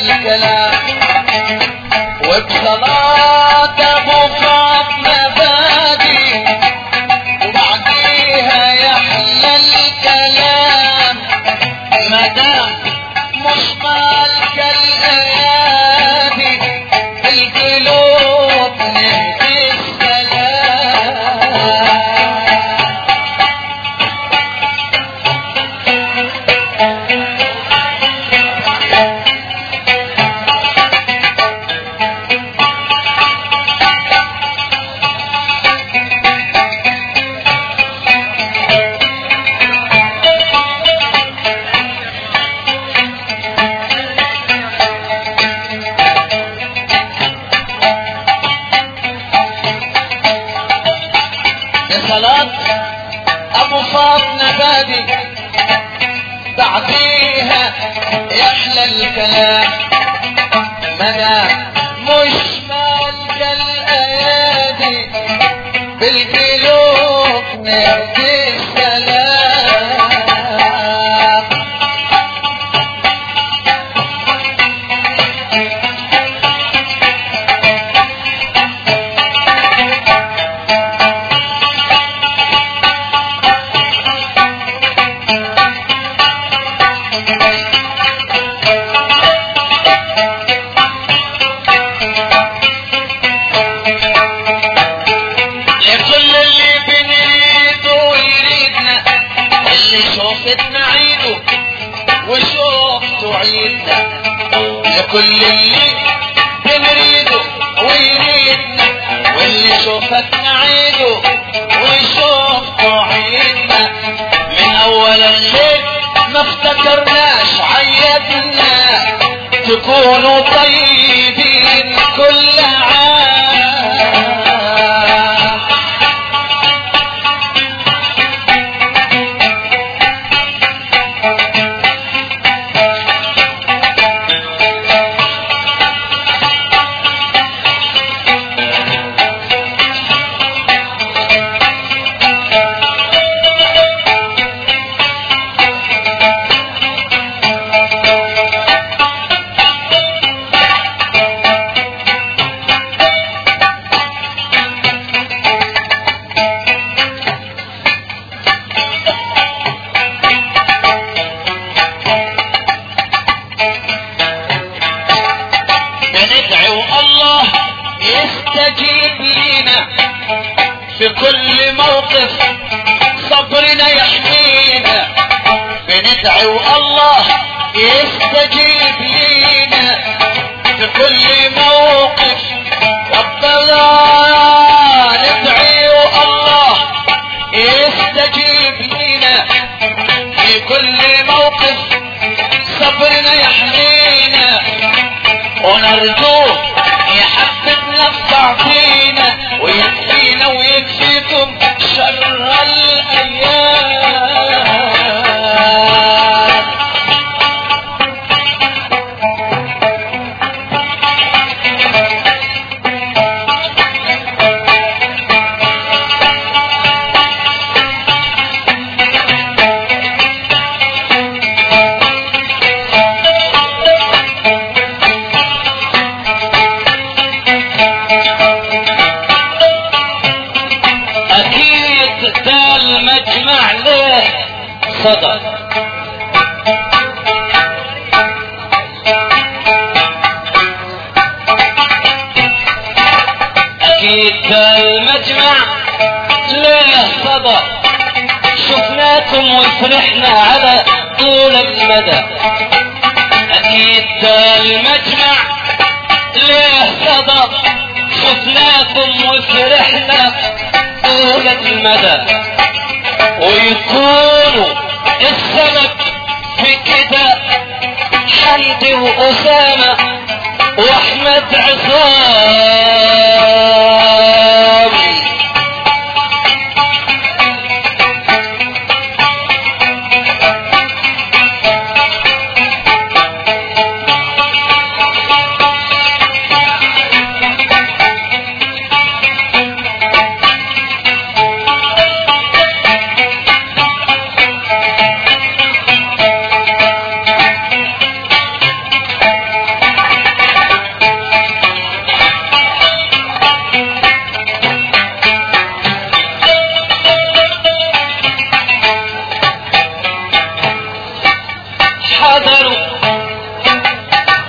الكلام وبصلاة ابو فاطمة بادي وبعديها يحلى الكلام مدام مش مالك الايادي القلوب نهدي السلام بصلاة ابو فاطمة بادي بعديها يحلى الكلام مدى مش مالك الايادي بالقلوب نهدي السلام لكل اللي بنريده ويريدنا اللي شوفتنا عيده وشوفته عيدنا لكل اللي بنريده ويريدنا واللي شوفتنا عيده وشوفته عيدنا من اول الليل ما افتكرناش عيدنا تكونوا طيبين كل عام بندعو الله يستجيب لينا في كل موقف صبرنا يحمينا بندعو الله يستجيب لينا في كل موقف ربنا ندعو الله يستجيب لينا في كل موقف صبرنا يحمينا ونرجوه يحببنا في بعضينا ويكفينا ويكفيكم شر الايام اكيد ده المجمع له صدى اكيد ده المجمع له صدى شفناكم وفرحنا على طول المدى اكيد ده المجمع له صدى شفناكم وفرحنا طول المدى ويكونوا السبب في كده حمدي وأسامة وأحمد عصام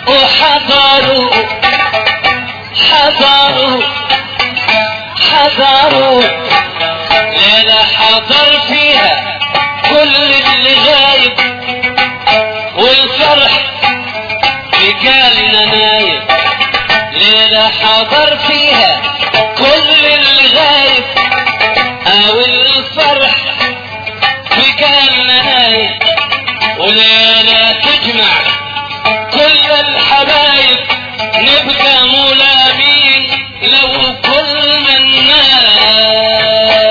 وحضروا حضروا حضروا ليلة حضر فيها كل اللي غايب والفرح رجالنا نايم ليلة حضر فيها كل اللي غايب او الفرح رجالنا نايم وليلة تجمع كل الحبايب نبقى ملامين لو كل من نام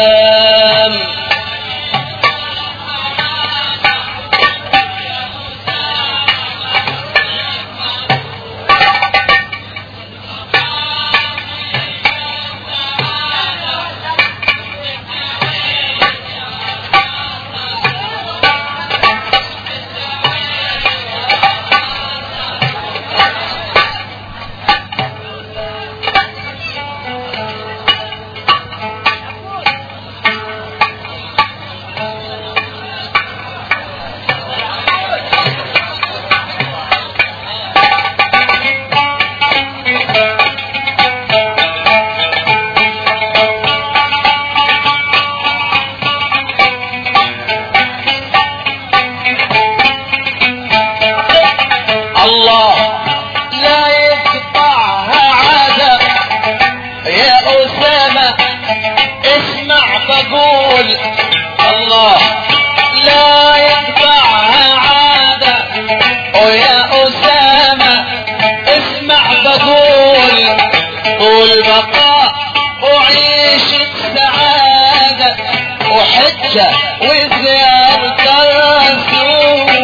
الله لا يقطعها عادة يا أسامة اسمع بقول الله لا يقطعها عادة ويا أسامة اسمع بقول طول بقاء وعيشة سعادة وحجة وزيارة الرسول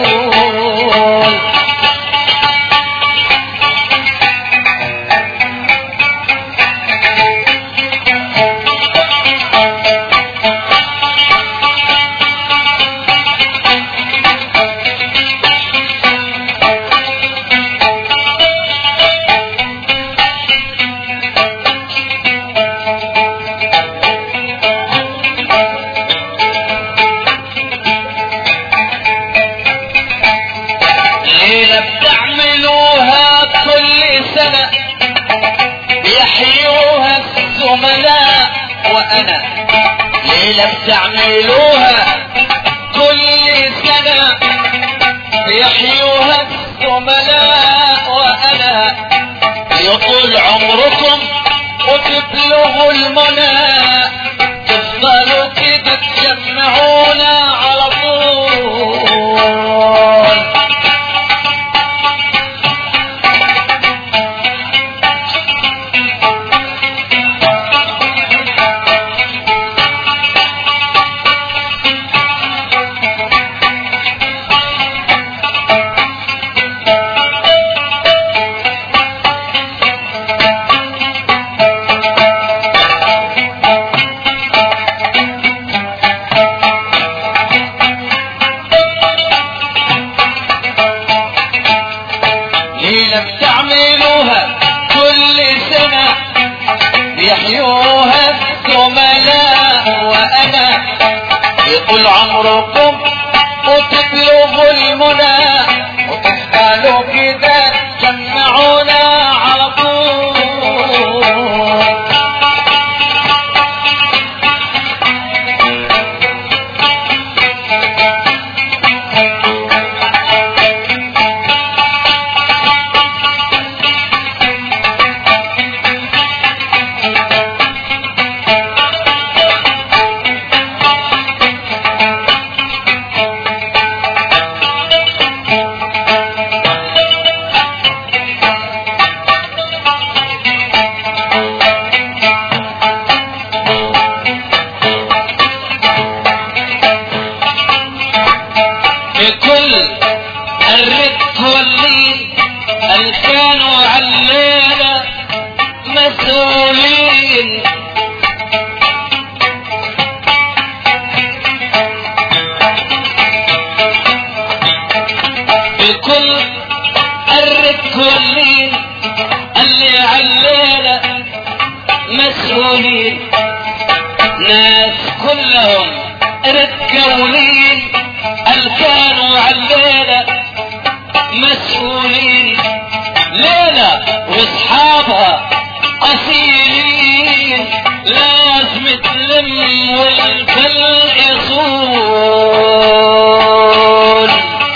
ليلة بتعملوها كل سنة يحيوها الزملاء وأنا ليلة بتعملوها كل سنة يحيوها الزملاء وأنا يطول عمركم وتبلغوا المنى تفضلوا كده تجمعونا على طول ليلة بتعملوها كل سنة يحيوها الزملاء وأنا يطول عمركم وتبلغوا المنى وتفضلوا كده جمعونا على طول بكل الرق واللين اللي كانوا علينا مسؤولين بكل الرق واللين اللي علينا مسؤولين ناس كلهم ركولين اللي كانوا علينا مسؤولين واصحابها اصيلين لازم تلم والكل يصون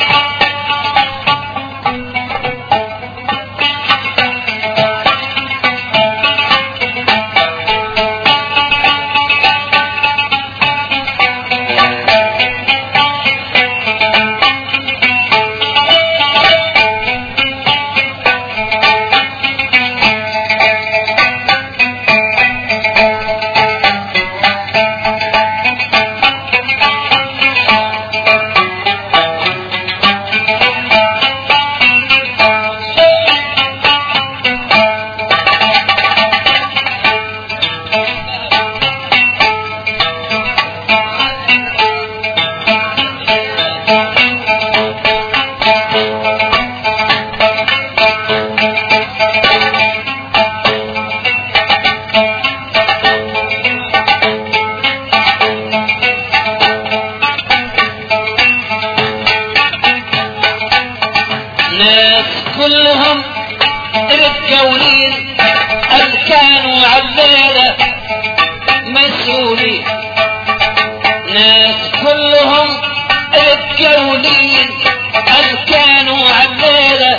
ناس كلهم رجولين قال كانوا عبادة مسؤولين ناس كلهم رجولين قال كانوا عبادة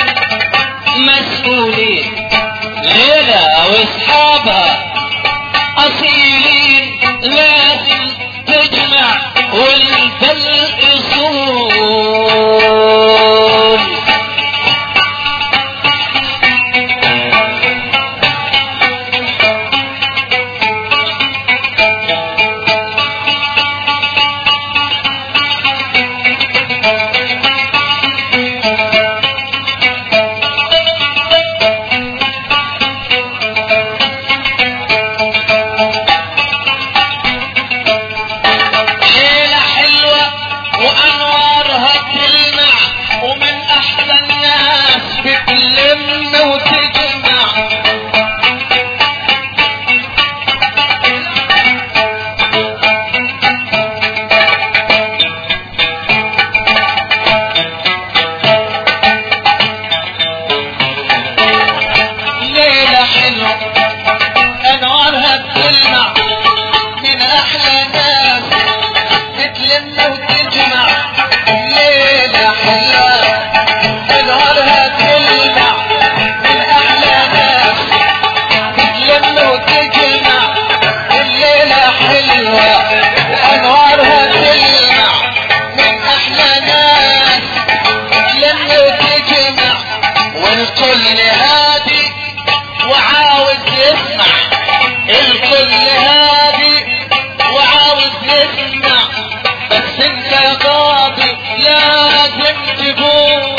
مسؤولين ليلى واصحابها اصيلين لازم تجمع والبل يصون ليلة حلوة وأنوارها تلمع ومن أحلى الناس بتلم وتجمع ليلة حلوة أنوارها بتلمع من أحلى ناس بتلم وتجمع ليلة حلوة أنوارها تلمع من أحلى ناس بتلم وتجمع الليلة حلوة وأنوارها تلمع من أحلى ناس بتلم وتجمع والكل هادي وعاوز يسمع الكل هادي وعاوز يسمع بس انت قاضي لازم تقول